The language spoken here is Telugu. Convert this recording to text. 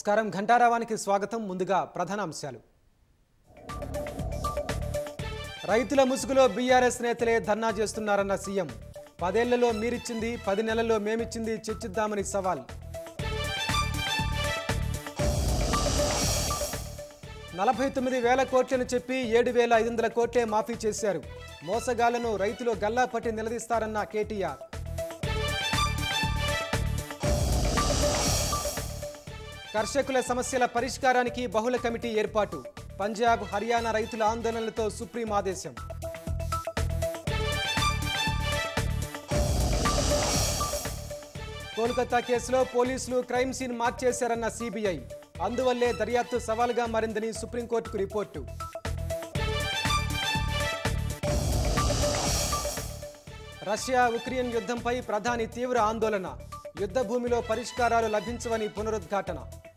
నమస్కారం ఘంటారావానికి స్వాగతం ముందుగా ప్రధాన అంశాలు రైతుల ముసుగులో బీఆర్ఎస్ నేతలే ధర్నా చేస్తున్నారన్న సీఎం పదేళ్లలో మీరిచ్చింది పది నెలల్లో మేమిచ్చింది చర్చిద్దామని సవాల్ నలభై తొమ్మిది వేల కోట్లను చెప్పి ఏడు వేల ఐదు వందల కోట్లే మాఫీ చేశారు మోసగాళ్లను రైతులు గల్లా పట్టి నిలదీస్తారన్న కేటీఆర్ కర్షకుల సమస్యల పరిష్కారానికి బహుళ కమిటీ ఏర్పాటు పంజాబ్ హర్యానా రైతుల ఆందోళనలతో సుప్రీం ఆదేశం కోల్కతా కేసులో పోలీసులు క్రైమ్ సీన్ మార్చేశారన్న సిబిఐ అందువల్లే దర్యాప్తు సవాలుగా మారిందని సుప్రీంకోర్టుకు రిపోర్టు రష్యా ఉక్రెయిన్ యుద్ధంపై ప్రధాని తీవ్ర ఆందోళన యుద్ధ భూమిలో పరిష్కారాలు లభించవని పునరుద్ఘాటన